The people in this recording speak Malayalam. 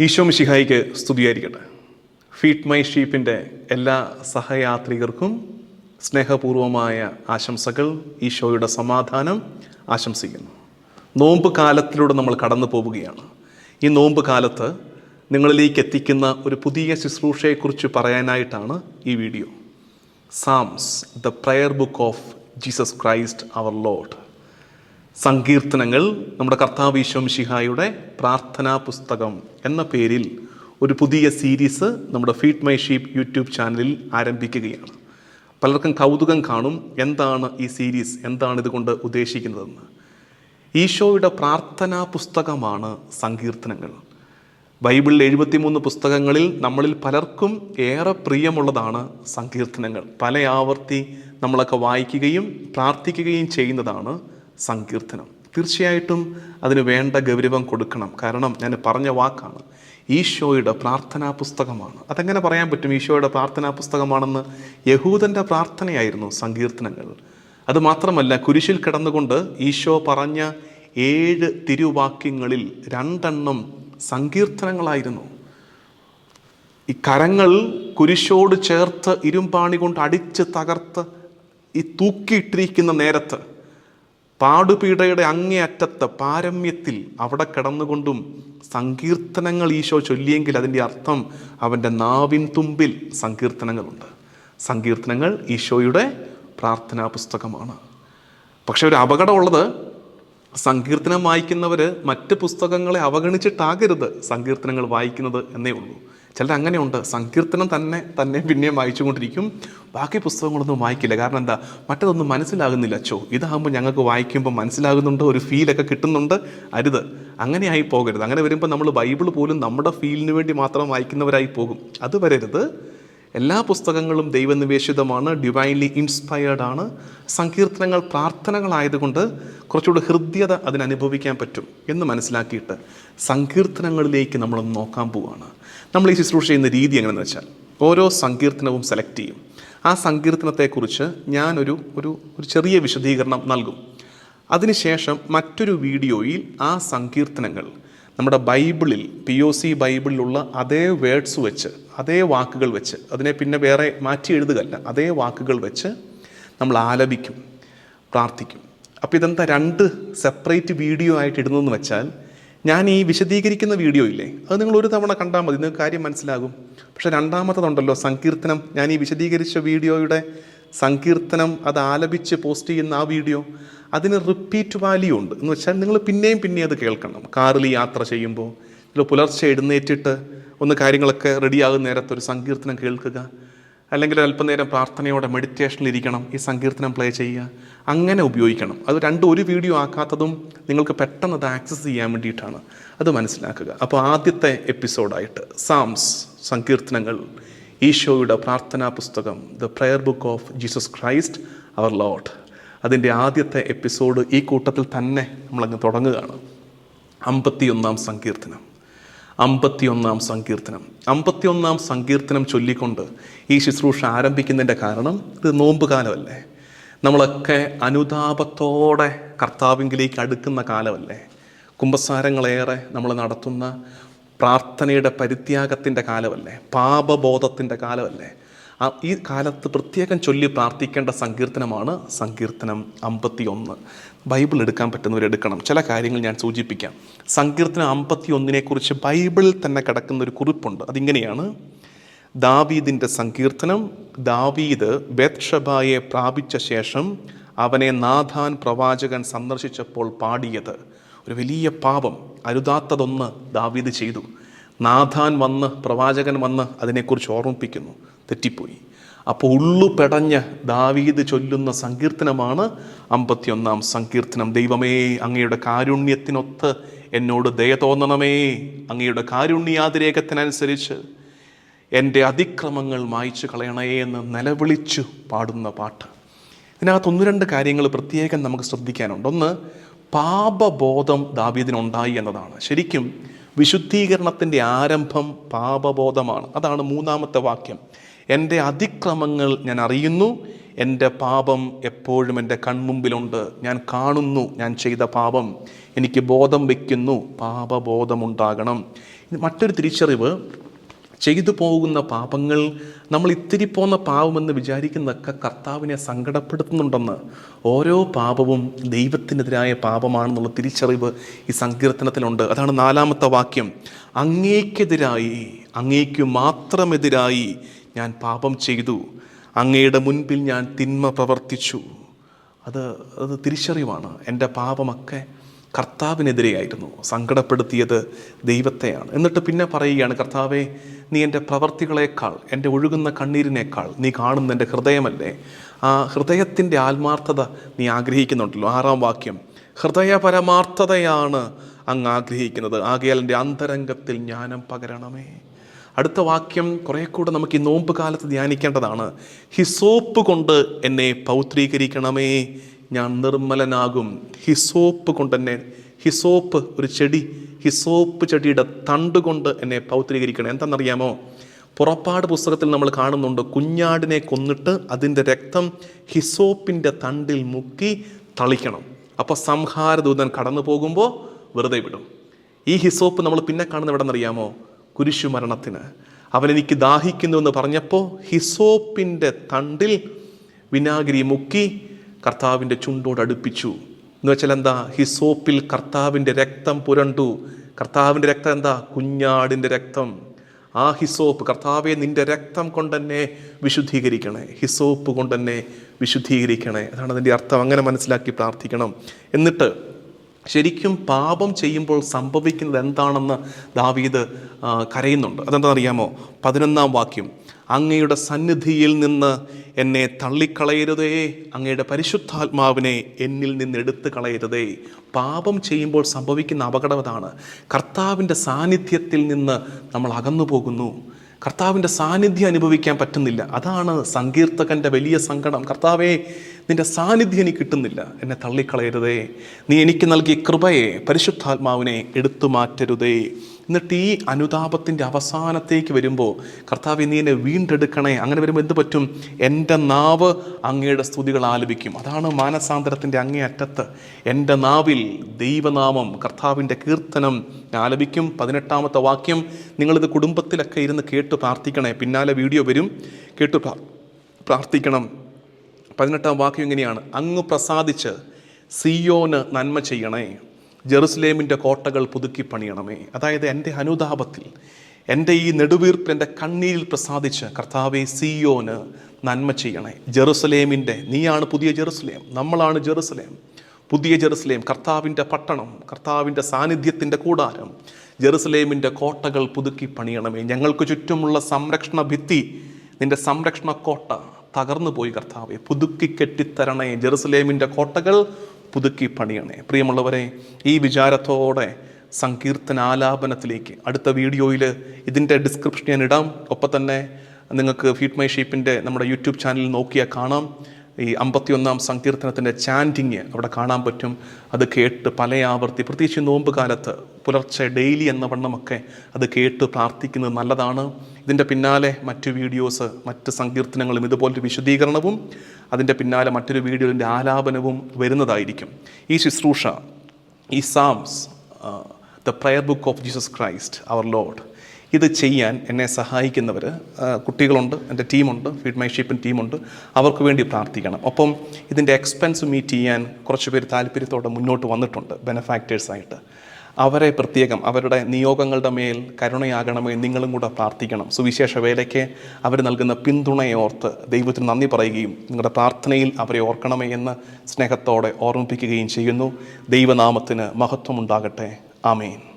ഈശോ മിശിഹായിക്ക് സ്തുതിയായിരിക്കട്ടെ ഫീറ്റ് മൈ ഷീപ്പിൻ്റെ എല്ലാ സഹയാത്രികർക്കും സ്നേഹപൂർവമായ ആശംസകൾ ഈശോയുടെ സമാധാനം ആശംസിക്കുന്നു നോമ്പ് കാലത്തിലൂടെ നമ്മൾ കടന്നു പോവുകയാണ് ഈ നോമ്പ് കാലത്ത് നിങ്ങളിലേക്ക് എത്തിക്കുന്ന ഒരു പുതിയ ശുശ്രൂഷയെക്കുറിച്ച് പറയാനായിട്ടാണ് ഈ video psalms the prayer book of Jesus Christ our lord സങ്കീർത്തനങ്ങൾ നമ്മുടെ കർത്താവ് ഈശോം ശിഹായുടെ പ്രാർത്ഥനാ പുസ്തകം എന്ന പേരിൽ ഒരു പുതിയ സീരീസ് നമ്മുടെ ഫീഡ് മൈ ഷീപ്പ് യൂട്യൂബ് ചാനലിൽ ആരംഭിക്കുകയാണ് പലർക്കും കൗതുകം കാണും എന്താണ് ഈ സീരീസ് എന്താണ് ഇതുകൊണ്ട് ഉദ്ദേശിക്കുന്നതെന്ന് ഈശോയുടെ പ്രാർത്ഥനാ പുസ്തകമാണ് സങ്കീർത്തനങ്ങൾ ബൈബിളിൽ എഴുപത്തിമൂന്ന് പുസ്തകങ്ങളിൽ നമ്മളിൽ പലർക്കും ഏറെ പ്രിയമുള്ളതാണ് സങ്കീർത്തനങ്ങൾ പല ആവർത്തി നമ്മളൊക്കെ വായിക്കുകയും പ്രാർത്ഥിക്കുകയും ചെയ്യുന്നതാണ് സങ്കീർത്തനം തീർച്ചയായിട്ടും അതിന് വേണ്ട ഗൗരവം കൊടുക്കണം കാരണം ഞാൻ പറഞ്ഞ വാക്കാണ് ഈശോയുടെ പ്രാർത്ഥനാ പുസ്തകമാണ് അതെങ്ങനെ പറയാൻ പറ്റും ഈശോയുടെ പ്രാർത്ഥനാ പുസ്തകമാണെന്ന് യഹൂദൻ്റെ പ്രാർത്ഥനയായിരുന്നു സങ്കീർത്തനങ്ങൾ അത് മാത്രമല്ല കുരിശിൽ കിടന്നുകൊണ്ട് ഈശോ പറഞ്ഞ ഏഴ് തിരുവാക്യങ്ങളിൽ രണ്ടെണ്ണം സങ്കീർത്തനങ്ങളായിരുന്നു ഈ കരങ്ങൾ കുരിശോട് ചേർത്ത് ഇരുമ്പാണി കൊണ്ട് അടിച്ച് തകർത്ത് ഈ തൂക്കിയിട്ടിരിക്കുന്ന നേരത്ത് പാടുപീഠയുടെ അങ്ങേയറ്റത്ത് പാരമ്യത്തിൽ അവിടെ കിടന്നുകൊണ്ടും സങ്കീർത്തനങ്ങൾ ഈശോ ചൊല്ലിയെങ്കിൽ അതിൻ്റെ അർത്ഥം അവൻ്റെ നാവിൻ തുമ്പിൽ സങ്കീർത്തനങ്ങളുണ്ട് സങ്കീർത്തനങ്ങൾ ഈശോയുടെ പ്രാർത്ഥനാ പുസ്തകമാണ് പക്ഷെ ഒരു അപകടമുള്ളത് സങ്കീർത്തനം വായിക്കുന്നവർ മറ്റ് പുസ്തകങ്ങളെ അവഗണിച്ചിട്ടാകരുത് സങ്കീർത്തനങ്ങൾ വായിക്കുന്നത് എന്നേ ഉള്ളൂ ചിലർ അങ്ങനെയുണ്ട് സങ്കീർത്തനം തന്നെ തന്നെ പിന്നെയും വായിച്ചുകൊണ്ടിരിക്കും ബാക്കി പുസ്തകങ്ങളൊന്നും വായിക്കില്ല കാരണം എന്താ മറ്റതൊന്നും മനസ്സിലാകുന്നില്ല അച്ചോ ഇതാകുമ്പോൾ ഞങ്ങൾക്ക് വായിക്കുമ്പോൾ മനസ്സിലാകുന്നുണ്ട് ഒരു ഫീലൊക്കെ കിട്ടുന്നുണ്ട് അരുത് അങ്ങനെയായി പോകരുത് അങ്ങനെ വരുമ്പോൾ നമ്മൾ ബൈബിൾ പോലും നമ്മുടെ ഫീലിന് വേണ്ടി മാത്രം വായിക്കുന്നവരായി പോകും അത് വരരുത് എല്ലാ പുസ്തകങ്ങളും ദൈവനിവേശിതമാണ് ഡിവൈൻലി ഇൻസ്പയർഡ് ആണ് സങ്കീർത്തനങ്ങൾ പ്രാർത്ഥനകളായതുകൊണ്ട് കുറച്ചുകൂടി ഹൃദ്യത അതിനനുഭവിക്കാൻ പറ്റും എന്ന് മനസ്സിലാക്കിയിട്ട് സങ്കീർത്തനങ്ങളിലേക്ക് നമ്മൾ നോക്കാൻ പോവുകയാണ് നമ്മൾ ഈ ശുശ്രൂഷ ചെയ്യുന്ന രീതി എങ്ങനെയെന്ന് വെച്ചാൽ ഓരോ സങ്കീർത്തനവും സെലക്ട് ചെയ്യും ആ സങ്കീർത്തനത്തെക്കുറിച്ച് ഞാനൊരു ഒരു ഒരു ചെറിയ വിശദീകരണം നൽകും അതിനുശേഷം മറ്റൊരു വീഡിയോയിൽ ആ സങ്കീർത്തനങ്ങൾ നമ്മുടെ ബൈബിളിൽ പി ഒ സി ബൈബിളിലുള്ള അതേ വേർഡ്സ് വെച്ച് അതേ വാക്കുകൾ വെച്ച് അതിനെ പിന്നെ വേറെ മാറ്റി എഴുതുകയല്ല അതേ വാക്കുകൾ വെച്ച് നമ്മൾ ആലപിക്കും പ്രാർത്ഥിക്കും അപ്പോൾ ഇതെന്താ രണ്ട് സെപ്പറേറ്റ് വീഡിയോ ആയിട്ട് ഇടുന്നതെന്ന് വെച്ചാൽ ഞാൻ ഈ വിശദീകരിക്കുന്ന വീഡിയോ ഇല്ലേ അത് നിങ്ങൾ ഒരു തവണ കണ്ടാൽ മതി നിങ്ങൾക്ക് കാര്യം മനസ്സിലാകും പക്ഷെ രണ്ടാമത്തതുണ്ടല്ലോ സങ്കീർത്തനം ഞാൻ ഈ വിശദീകരിച്ച വീഡിയോയുടെ സങ്കീർത്തനം അത് ആലപിച്ച് പോസ്റ്റ് ചെയ്യുന്ന ആ വീഡിയോ അതിന് റിപ്പീറ്റ് വാല്യൂ ഉണ്ട് എന്ന് വെച്ചാൽ നിങ്ങൾ പിന്നെയും പിന്നെയും അത് കേൾക്കണം കാറിൽ യാത്ര ചെയ്യുമ്പോൾ ചില പുലർച്ചെ എഴുന്നേറ്റിട്ട് ഒന്ന് കാര്യങ്ങളൊക്കെ റെഡിയാകുന്ന നേരത്ത് ഒരു സങ്കീർത്തനം കേൾക്കുക അല്ലെങ്കിൽ അല്പനേരം പ്രാർത്ഥനയോടെ മെഡിറ്റേഷനിൽ ഇരിക്കണം ഈ സങ്കീർത്തനം പ്ലേ ചെയ്യുക അങ്ങനെ ഉപയോഗിക്കണം അത് രണ്ടും ഒരു വീഡിയോ ആക്കാത്തതും നിങ്ങൾക്ക് പെട്ടെന്ന് അത് ആക്സസ് ചെയ്യാൻ വേണ്ടിയിട്ടാണ് അത് മനസ്സിലാക്കുക അപ്പോൾ ആദ്യത്തെ എപ്പിസോഡായിട്ട് സാംസ് സങ്കീർത്തനങ്ങൾ ഈശോയുടെ പ്രാർത്ഥനാ പുസ്തകം the prayer book of Jesus Christ our lord അതിൻ്റെ ആദ്യത്തെ എപ്പിസോഡ് ഈ കൂട്ടത്തിൽ തന്നെ നമ്മളങ്ങ് തുടങ്ങുകയാണ് അമ്പത്തിയൊന്നാം സങ്കീർത്തനം അമ്പത്തിയൊന്നാം സങ്കീർത്തനം അമ്പത്തിയൊന്നാം സങ്കീർത്തനം ചൊല്ലിക്കൊണ്ട് ഈ ശുശ്രൂഷ ആരംഭിക്കുന്നതിൻ്റെ കാരണം ഇത് നോമ്പ് കാലമല്ലേ നമ്മളൊക്കെ അനുതാപത്തോടെ കർത്താവിങ്കിലേക്ക് അടുക്കുന്ന കാലമല്ലേ കുംഭസാരങ്ങളേറെ നമ്മൾ നടത്തുന്ന പ്രാർത്ഥനയുടെ പരിത്യാഗത്തിൻ്റെ കാലമല്ലേ പാപബോധത്തിൻ്റെ കാലമല്ലേ ആ ഈ കാലത്ത് പ്രത്യേകം ചൊല്ലി പ്രാർത്ഥിക്കേണ്ട സങ്കീർത്തനമാണ് സങ്കീർത്തനം അമ്പത്തി ഒന്ന് ബൈബിൾ എടുക്കാൻ പറ്റുന്നവരെടുക്കണം ചില കാര്യങ്ങൾ ഞാൻ സൂചിപ്പിക്കാം സങ്കീർത്തനം അമ്പത്തി ഒന്നിനെക്കുറിച്ച് ബൈബിളിൽ തന്നെ കിടക്കുന്ന ഒരു കുറിപ്പുണ്ട് അതിങ്ങനെയാണ് ദാവീദിൻ്റെ സങ്കീർത്തനം ദാവീദ് ബേത്ഷബായെ പ്രാപിച്ച ശേഷം അവനെ നാഥാൻ പ്രവാചകൻ സന്ദർശിച്ചപ്പോൾ പാടിയത് ഒരു വലിയ പാപം അരുതാത്തതൊന്ന് ദാവീദ് ചെയ്തു നാഥാൻ വന്ന് പ്രവാചകൻ വന്ന് അതിനെക്കുറിച്ച് ഓർമ്മിപ്പിക്കുന്നു തെറ്റിപ്പോയി അപ്പോൾ ഉള്ളു പെടഞ്ഞ് ദാവീദ് ചൊല്ലുന്ന സങ്കീർത്തനമാണ് അമ്പത്തിയൊന്നാം സങ്കീർത്തനം ദൈവമേ അങ്ങയുടെ കാരുണ്യത്തിനൊത്ത് എന്നോട് ദയ തോന്നണമേ അങ്ങയുടെ കാരുണ്യാതിരേകത്തിനനുസരിച്ച് എൻ്റെ അതിക്രമങ്ങൾ മായ്ച്ചു കളയണേ എന്ന് നിലവിളിച്ചു പാടുന്ന പാട്ട് ഇതിനകത്ത് ഒന്ന് രണ്ട് കാര്യങ്ങൾ പ്രത്യേകം നമുക്ക് ശ്രദ്ധിക്കാനുണ്ട് ഒന്ന് പാപബോധം ദാവീദിനുണ്ടായി എന്നതാണ് ശരിക്കും വിശുദ്ധീകരണത്തിൻ്റെ ആരംഭം പാപബോധമാണ് അതാണ് മൂന്നാമത്തെ വാക്യം എൻ്റെ അതിക്രമങ്ങൾ ഞാൻ അറിയുന്നു എൻ്റെ പാപം എപ്പോഴും എൻ്റെ കൺമുമ്പിലുണ്ട് ഞാൻ കാണുന്നു ഞാൻ ചെയ്ത പാപം എനിക്ക് ബോധം വയ്ക്കുന്നു പാപബോധമുണ്ടാകണം മറ്റൊരു തിരിച്ചറിവ് ചെയ്തു പോകുന്ന പാപങ്ങൾ നമ്മൾ ഇത്തിരി പോന്ന പാപമെന്ന് വിചാരിക്കുന്നതൊക്കെ കർത്താവിനെ സങ്കടപ്പെടുത്തുന്നുണ്ടെന്ന് ഓരോ പാപവും ദൈവത്തിനെതിരായ പാപമാണെന്നുള്ള തിരിച്ചറിവ് ഈ സങ്കീർത്തനത്തിലുണ്ട് അതാണ് നാലാമത്തെ വാക്യം അങ്ങേക്കെതിരായി അങ്ങേക്കു മാത്രമെതിരായി ഞാൻ പാപം ചെയ്തു അങ്ങയുടെ മുൻപിൽ ഞാൻ തിന്മ പ്രവർത്തിച്ചു അത് അത് തിരിച്ചറിവാണ് എൻ്റെ പാപമൊക്കെ കർത്താവിനെതിരെയായിരുന്നു സങ്കടപ്പെടുത്തിയത് ദൈവത്തെയാണ് എന്നിട്ട് പിന്നെ പറയുകയാണ് കർത്താവെ നീ എൻ്റെ പ്രവർത്തികളേക്കാൾ എൻ്റെ ഒഴുകുന്ന കണ്ണീരിനേക്കാൾ നീ കാണുന്ന എൻ്റെ ഹൃദയമല്ലേ ആ ഹൃദയത്തിൻ്റെ ആത്മാർത്ഥത നീ ആഗ്രഹിക്കുന്നുണ്ടല്ലോ ആറാം വാക്യം ഹൃദയ പരമാർത്ഥതയാണ് അങ്ങ് ആഗ്രഹിക്കുന്നത് ആകയാൽ എൻ്റെ അന്തരംഗത്തിൽ ജ്ഞാനം പകരണമേ അടുത്ത വാക്യം കുറേ കൂടെ നമുക്ക് ഈ നോമ്പ് കാലത്ത് ധ്യാനിക്കേണ്ടതാണ് ഹിസോപ്പ് കൊണ്ട് എന്നെ പൗത്രീകരിക്കണമേ ഞാൻ നിർമ്മലനാകും ഹിസോപ്പ് കൊണ്ട് എന്നെ ഹിസോപ്പ് ഒരു ചെടി ഹിസോപ്പ് ചെടിയുടെ തണ്ട് കൊണ്ട് എന്നെ പൗത്രീകരിക്കണം എന്താണെന്നറിയാമോ പുറപ്പാട് പുസ്തകത്തിൽ നമ്മൾ കാണുന്നുണ്ട് കുഞ്ഞാടിനെ കൊന്നിട്ട് അതിൻ്റെ രക്തം ഹിസോപ്പിൻ്റെ തണ്ടിൽ മുക്കി തളിക്കണം അപ്പോൾ സംഹാരദൂതൻ കടന്നു പോകുമ്പോൾ വെറുതെ വിടും ഈ ഹിസോപ്പ് നമ്മൾ പിന്നെ കാണുന്ന എവിടെ നിന്നറിയാമോ കുരിശു മരണത്തിന് അവൻ എനിക്ക് ദാഹിക്കുന്നു എന്ന് പറഞ്ഞപ്പോൾ ഹിസോപ്പിൻ്റെ തണ്ടിൽ വിനാഗിരി മുക്കി കർത്താവിൻ്റെ ചുണ്ടോട് അടുപ്പിച്ചു എന്ന് വെച്ചാൽ എന്താ ഹിസോപ്പിൽ കർത്താവിൻ്റെ രക്തം പുരണ്ടു കർത്താവിൻ്റെ രക്തം എന്താ കുഞ്ഞാടിൻ്റെ രക്തം ആ ഹിസോപ്പ് കർത്താവെ നിന്റെ രക്തം കൊണ്ടെന്നെ വിശുദ്ധീകരിക്കണേ ഹിസോപ്പ് കൊണ്ടെന്നെ വിശുദ്ധീകരിക്കണേ അതാണ് അതിൻ്റെ അർത്ഥം അങ്ങനെ മനസ്സിലാക്കി പ്രാർത്ഥിക്കണം എന്നിട്ട് ശരിക്കും പാപം ചെയ്യുമ്പോൾ സംഭവിക്കുന്നത് എന്താണെന്ന് ദാവീദ് ആ, കരയുന്നുണ്ട് അതെന്താ അറിയാമോ പതിനൊന്നാം വാക്യം അങ്ങയുടെ സന്നിധിയിൽ നിന്ന് എന്നെ തള്ളിക്കളയരുതേ അങ്ങയുടെ പരിശുദ്ധാത്മാവിനെ എന്നിൽ നിന്ന് എടുത്തു കളയരുതേ പാപം ചെയ്യുമ്പോൾ സംഭവിക്കുന്ന അപകടം അതാണ് കർത്താവിൻ്റെ സാന്നിധ്യത്തിൽ നിന്ന് നമ്മൾ അകന്നു പോകുന്നു കർത്താവിൻ്റെ സാന്നിധ്യം അനുഭവിക്കാൻ പറ്റുന്നില്ല അതാണ് സങ്കീർത്തകൻ്റെ വലിയ സങ്കടം കർത്താവേ നിന്റെ സാന്നിധ്യം എനിക്ക് കിട്ടുന്നില്ല എന്നെ തള്ളിക്കളയരുതേ നീ എനിക്ക് നൽകിയ കൃപയെ പരിശുദ്ധാത്മാവിനെ എടുത്തു മാറ്റരുതേ എന്നിട്ട് ഈ അനുതാപത്തിൻ്റെ അവസാനത്തേക്ക് വരുമ്പോൾ കർത്താവ് നീ എന്നെ വീണ്ടെടുക്കണേ അങ്ങനെ വരുമ്പോൾ എന്ത് പറ്റും എൻ്റെ നാവ് അങ്ങയുടെ സ്തുതികൾ ആലപിക്കും അതാണ് മാനസാന്തരത്തിൻ്റെ അങ്ങേ അറ്റത്ത് എൻ്റെ നാവിൽ ദൈവനാമം കർത്താവിൻ്റെ കീർത്തനം ആലപിക്കും പതിനെട്ടാമത്തെ വാക്യം നിങ്ങളിത് കുടുംബത്തിലൊക്കെ ഇരുന്ന് കേട്ട് പ്രാർത്ഥിക്കണേ പിന്നാലെ വീഡിയോ വരും കേട്ട് പ്രാ- പ്രാർത്ഥിക്കണം പതിനെട്ടാം വാക്യം ഇങ്ങനെയാണ് അങ്ങ് പ്രസാദിച്ച് സിയോന് നന്മ ചെയ്യണേ ജെറുസലേമിൻ്റെ കോട്ടകൾ പുതുക്കി പണിയണമേ അതായത് എൻ്റെ അനുതാപത്തിൽ എൻ്റെ ഈ നെടുവീർപ്പ് എൻ്റെ കണ്ണീരിൽ പ്രസാദിച്ച് കർത്താവെ സിയോന് നന്മ ചെയ്യണേ ജെറുസലേമിൻ്റെ നീയാണ് പുതിയ ജെറുസലേം നമ്മളാണ് ജെറുസലേം പുതിയ ജെറുസലേം കർത്താവിൻ്റെ പട്ടണം കർത്താവിൻ്റെ സാന്നിധ്യത്തിൻ്റെ കൂടാരം ജെറുസലേമിൻ്റെ കോട്ടകൾ പുതുക്കി പണിയണമേ ഞങ്ങൾക്ക് ചുറ്റുമുള്ള സംരക്ഷണ ഭിത്തി നിന്റെ സംരക്ഷണ കോട്ട തകർന്നു പോയി കർത്താവെ പുതുക്കി കെട്ടിത്തരണേ ജെറുസലേമിൻ്റെ കോട്ടകൾ പുതുക്കി പണിയണേ പ്രിയമുള്ളവരെ ഈ വിചാരത്തോടെ സങ്കീർത്തന ആലാപനത്തിലേക്ക് അടുത്ത വീഡിയോയിൽ ഇതിൻ്റെ ഡിസ്ക്രിപ്ഷൻ ഞാൻ ഇടാം ഒപ്പം തന്നെ നിങ്ങൾക്ക് ഫീഡ് മൈ ഷീപ്പിൻ്റെ നമ്മുടെ യൂട്യൂബ് ചാനലിൽ നോക്കിയാൽ കാണാം ഈ അമ്പത്തിയൊന്നാം സങ്കീർത്തനത്തിൻ്റെ ചാൻറ്റിങ് അവിടെ കാണാൻ പറ്റും അത് കേട്ട് പല ആവർത്തി പ്രത്യേകിച്ച് ഈ നോമ്പ് കാലത്ത് പുലർച്ചെ ഡെയിലി എന്ന വണ്ണമൊക്കെ അത് കേട്ട് പ്രാർത്ഥിക്കുന്നത് നല്ലതാണ് ഇതിൻ്റെ പിന്നാലെ മറ്റു വീഡിയോസ് മറ്റ് സങ്കീർത്തനങ്ങളും ഇതുപോലൊരു വിശദീകരണവും അതിൻ്റെ പിന്നാലെ മറ്റൊരു വീഡിയോൻ്റെ ആലാപനവും വരുന്നതായിരിക്കും ഈ ശുശ്രൂഷ ഈ psalms the prayer book of Jesus Christ our lord ഇത് ചെയ്യാൻ എന്നെ സഹായിക്കുന്നവർ കുട്ടികളുണ്ട് എൻ്റെ ടീമുണ്ട് ഫീഡ് മൈ ഷീപ്പിൻ ടീമുണ്ട് അവർക്ക് വേണ്ടി പ്രാർത്ഥിക്കണം ഒപ്പം ഇതിൻ്റെ എക്സ്പെൻസ് മീറ്റ് ചെയ്യാൻ കുറച്ച് പേര് താല്പര്യത്തോടെ മുന്നോട്ട് വന്നിട്ടുണ്ട് ബെനഫാക്ടേഴ്സായിട്ട് അവരെ പ്രത്യേകം അവരുടെ നിയോഗങ്ങളുടെ മേൽ കരുണയാകണമേ നിങ്ങളും കൂടെ പ്രാർത്ഥിക്കണം സുവിശേഷ വേലയ്ക്ക് അവർ നൽകുന്ന പിന്തുണയെ ഓർത്ത് ദൈവത്തിന് നന്ദി പറയുകയും നിങ്ങളുടെ പ്രാർത്ഥനയിൽ അവരെ ഓർക്കണമേ എന്ന് സ്നേഹത്തോടെ ഓർമ്മിപ്പിക്കുകയും ചെയ്യുന്നു ദൈവനാമത്തിന് മഹത്വമുണ്ടാകട്ടെ ആമേൻ